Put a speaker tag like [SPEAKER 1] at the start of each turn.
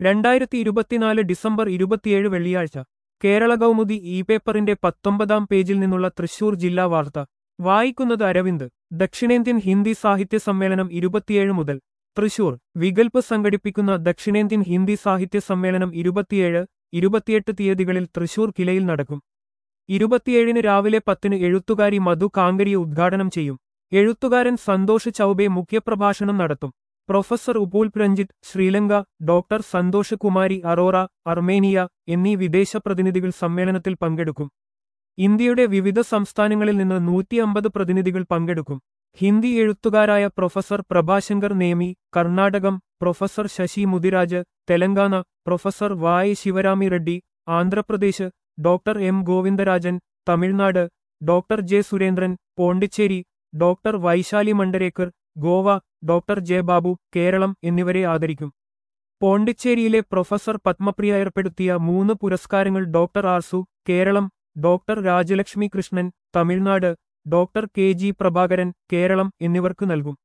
[SPEAKER 1] രണ്ടായിരത്തി ഇരുപത്തിനാല് ഡിസംബർ ഇരുപത്തിയേഴ് വെള്ളിയാഴ്ച കേരള കൗമുദി ഇ പേപ്പറിന്റെ പത്തൊമ്പതാം പേജിൽ നിന്നുള്ള തൃശൂർ ജില്ലാ വാർത്ത വായിക്കുന്നത് അരവിന്ദ് ദക്ഷിണേന്ത്യൻ ഹിന്ദി സാഹിത്യ സമ്മേളനം ഇരുപത്തിയേഴ് മുതൽ തൃശൂർ വികൽപ്പ് സംഘടിപ്പിക്കുന്ന ദക്ഷിണേന്ത്യൻ ഹിന്ദി സാഹിത്യ സമ്മേളനം ഇരുപത്തിയേഴ് ഇരുപത്തിയെട്ട് തീയതികളിൽ തൃശൂർ കിലയിൽ നടക്കും ഇരുപത്തിയേഴിന് രാവിലെ പത്തിന് എഴുത്തുകാരി മധു കാങ്കരി ഉദ്ഘാടനം ചെയ്യും എഴുത്തുകാരൻ സന്തോഷ് ചൌബെ മുഖ്യപ്രഭാഷണം നടത്തും professor Upul Pranjith Sri Lanka doctor Santosh Kumari Arora Armenia എന്നീ വിദേശ പ്രതിനിധികൾ സമ്മേളനത്തിൽ പങ്കെടുക്കും ഇന്ത്യയുടെ വിവിധ സംസ്ഥാനങ്ങളിൽ നിന്ന് നൂറ്റിയമ്പത് പ്രതിനിധികൾ പങ്കെടുക്കും ഹിന്ദി എഴുത്തുകാരായ professor Prabhashankar Nemi Karnataka professor Shashi Mudiraj Telangana professor Vaya Sivarami Reddy Andhra Pradesh doctor M Govindarajan Tamil Nadu doctor J Surendran Pondicherry doctor Vaishali Mandrekar Goa doctor J Babu Kerala എന്നിവരെ ആദരിക്കും പോണ്ടിച്ചേരിയിലെ പ്രൊഫസർ പത്മപ്രിയ ഏർപ്പെടുത്തിയ മൂന്ന് പുരസ്കാരങ്ങൾ doctor Arsu Kerala doctor Rajalakshmi Krishnan Tamil Nadu doctor K G Prabhakaran Kerala എന്നിവർക്ക് നൽകും